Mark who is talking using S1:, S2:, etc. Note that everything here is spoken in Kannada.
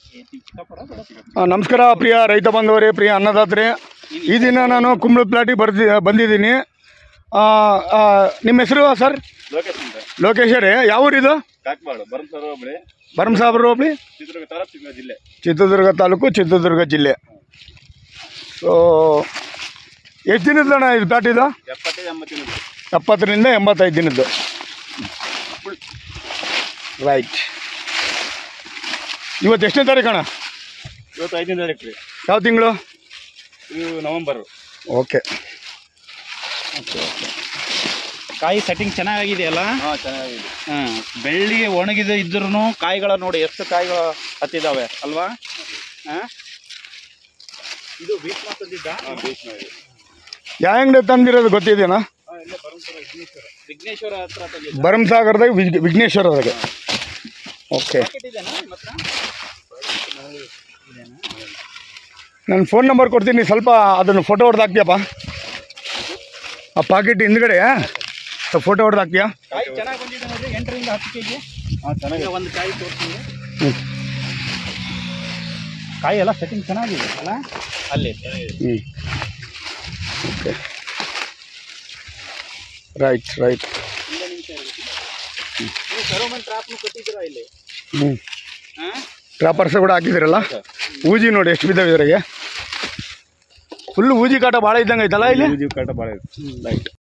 S1: ಆ, ನಮಸ್ಕಾರ ಪ್ರಿಯ ರೈತ ಬಾಂಧವರೇ ಪ್ರಿಯ ಅನ್ನದಾತ್ರೆ ಈ ದಿನ ನಾನು ಕುಂಬಳ ಪ್ಲಾಟಿಗೆ ಬರ್ದಿ ಬಂದಿದ್ದೀನಿ ಆ, ಆ, ನಿಮ್ಮ ಹೆಸರು ಸರ್
S2: ಲೋಕೇಶ್ ಅಂತ
S1: ಲೋಕೇಶರೇ ಯಾವ ಊರಿದು
S2: ಕಾಕ್ಬಾಳು ಬರಂ ಸರ್ ಹೋಬಳಿ
S1: ಭರಮಸಾಬರ ಹೋಬಳಿ
S2: ಚಿತ್ರದುರ್ಗ ತಾಲೂಕು ಚಿತ್ರದುರ್ಗ ಜಿಲ್ಲೆ
S1: ಚಿತ್ರದುರ್ಗ ತಾಲೂಕು ಚಿತ್ರದುರ್ಗ ಜಿಲ್ಲೆ ಸೊ ಎಷ್ಟು ದಿನದಣ್ಣ ಇದು ಪ್ಲಾಟ್ ಇದು
S2: ಎಪ್ಪತ್ತೈದು ಎಂಬತ್ತು
S1: ಎಪ್ಪತ್ತರಿಂದ ಎಂಬತ್ತೈದು ದಿನದ್ದು ರೈಟ್ ಇವತ್ತು ಎಷ್ಟನೇ ತಾರೀಕು ಅಣ್ಣ
S2: ಇವತ್ತು ಐದನೇ ತಾರೀಕು ರೀ
S1: ಯಾವ ತಿಂಗಳು
S2: ಇದು ನವಂಬರು
S1: ಓಕೆ
S3: ಕಾಯಿ ಸೆಟ್ಟಿಂಗ್ ಚೆನ್ನಾಗಿದೆಯಲ್ಲ
S2: ಹಾಂ ಚೆನ್ನಾಗಿದೆ
S3: ಹಾಂ ಬೆಳ್ಳಿ ಒಣಗಿದೆ ಇದ್ರೂ ಕಾಯಿಗಳ ನೋಡಿ ಎಷ್ಟು ಕಾಯಿಗಳು ಹತ್ತಿದಾವೆ ಅಲ್ವಾ ಹಾಂ ಇದು ಭೀಷ್ಮ ತಂದಿದ್ದ
S2: ಹಾಂ ಭೀಷ್ಮ ಇದೆ
S1: ಯಾವ ಅಂಗಡಿ ತಂದಿರೋದು ಗೊತ್ತಿದೆಯಾ
S2: ಹಾಂ ಇಲ್ಲೇ ಬರಂ ಸರ್ ವಿಘ್ನೇಶ್ವರ
S3: ವಿಘ್ನೇಶ್ವರ ಹತ್ರ ತಂದಿದ್ದ
S1: ಭರಮಸಾಗರದಾಗ ವಿಜ್ ವಿಘ್ನೇಶ್ವರದಾಗ ಓಕೆ
S3: ಪ್ಯಾಕೆಟ್ ಇದೆನಾ ನಿಮ್ಮ ಹತ್ರ
S1: ನನ್ನ ಫೋನ್ ನಂಬರ್ ಕೊಡ್ತೀನಿ ಸ್ವಲ್ಪ ಅದನ್ನು ಫೋಟೋ ಹೊಡೆದು ಹಾಕ್ತೀಯಪ್ಪ ಆ ಪಾಕೆಟ್ ಹಿಂದ್ಗಡೆ ಫೋಟೋ ಹೊಡೆದು ಹಾಕ್ತೀಯಾ
S3: ಕಾಯಿ ಚೆನ್ನಾಗಿ ಬಂದಿದೆ ನೋಡ್ರಿ ಎಂಟರಿಂದ ಹತ್ತು ಕೆ ಜಿ
S2: ಹಾಂ ಚೆನ್ನಾಗಿದೆ
S3: ಒಂದು ಕಾಯಿ ತೋರಿಸ್ತೀನಿ
S1: ಹ್ಞೂ
S3: ಕಾಯಿ ಎಲ್ಲ ಸೆಟ್ಟಿಂಗ್ ಚೆನ್ನಾಗಿದೆ ಅಲ್ಲ ಅಲ್ಲಿ
S1: ಹ್ಞೂ ಓಕೆ ರೈಟ್ ರೈಟ್
S3: ಇಲ್ಲೇ ನಿಮಿಷ ಇರುತ್ತೆ ನೀವು ಸರೋಮನ್ ಟ್ರಾಪ್ನು ಕೊಟ್ಟಿದ್ದೀರಾ ಇಲ್ಲಿ
S1: ಹ್ಞೂ
S3: ಹಾಂ
S1: ಟ್ರಾಪರ್ಸ್ ಕೂಡ ಹಾಕಿದ್ದೀರಲ್ಲ ಊಜಿ ನೋಡಿ ಎಷ್ಟು ಬಿದ್ದಾವೆ ಇದ್ರಾಗೆ ಫುಲ್ ಊಜಿ ಕಾಟ ಭಾಳ ಇದ್ದಂಗೆ ಐತಲ್ಲ ಇಲ್ಲಿ
S2: ಜೀವ ಕಾಟ ಭಾಳ ಇದೆ ಲೈಟ್